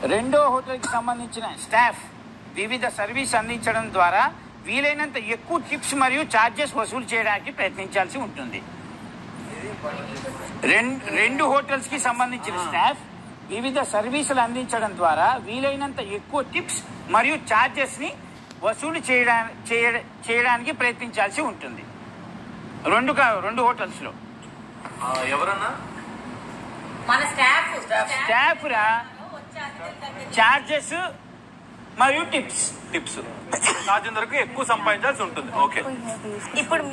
రెండో హోటల్కి సంబంధించిన స్టాఫ్ వివిధ సర్వీస్ అందించడం ద్వారా వీలైనంత ఎక్కువ టిప్స్ మరియు ఛార్జెస్ వసూలు చేయడానికి ప్రయత్నించాల్సి ఉంటుంది రెం- రెండు హోటల్స్ కి సంబంధించిన స్టాఫ్ వివిధ సర్వీసులు అందించడం ద్వారా వీలైనంత ఎక్కువ టిప్స్ మరియు ఛార్జెస్ ని వసూలు చేయడానికి చేయడానికి ప్రయత్నించాల్సి ఉంటుంది రెండు కా- రెండు హోటల్స్ లో ఆ, ఎవరన్నా మన స్టాఫ్ స్టాఫ్ రా ఛార్జెస్ మరియు టిప్స్ టిప్స్ రాజేందర్కు ఎక్కువ సంపాదించాల్సి ఉంటుంది ఓకే ఇప్పుడు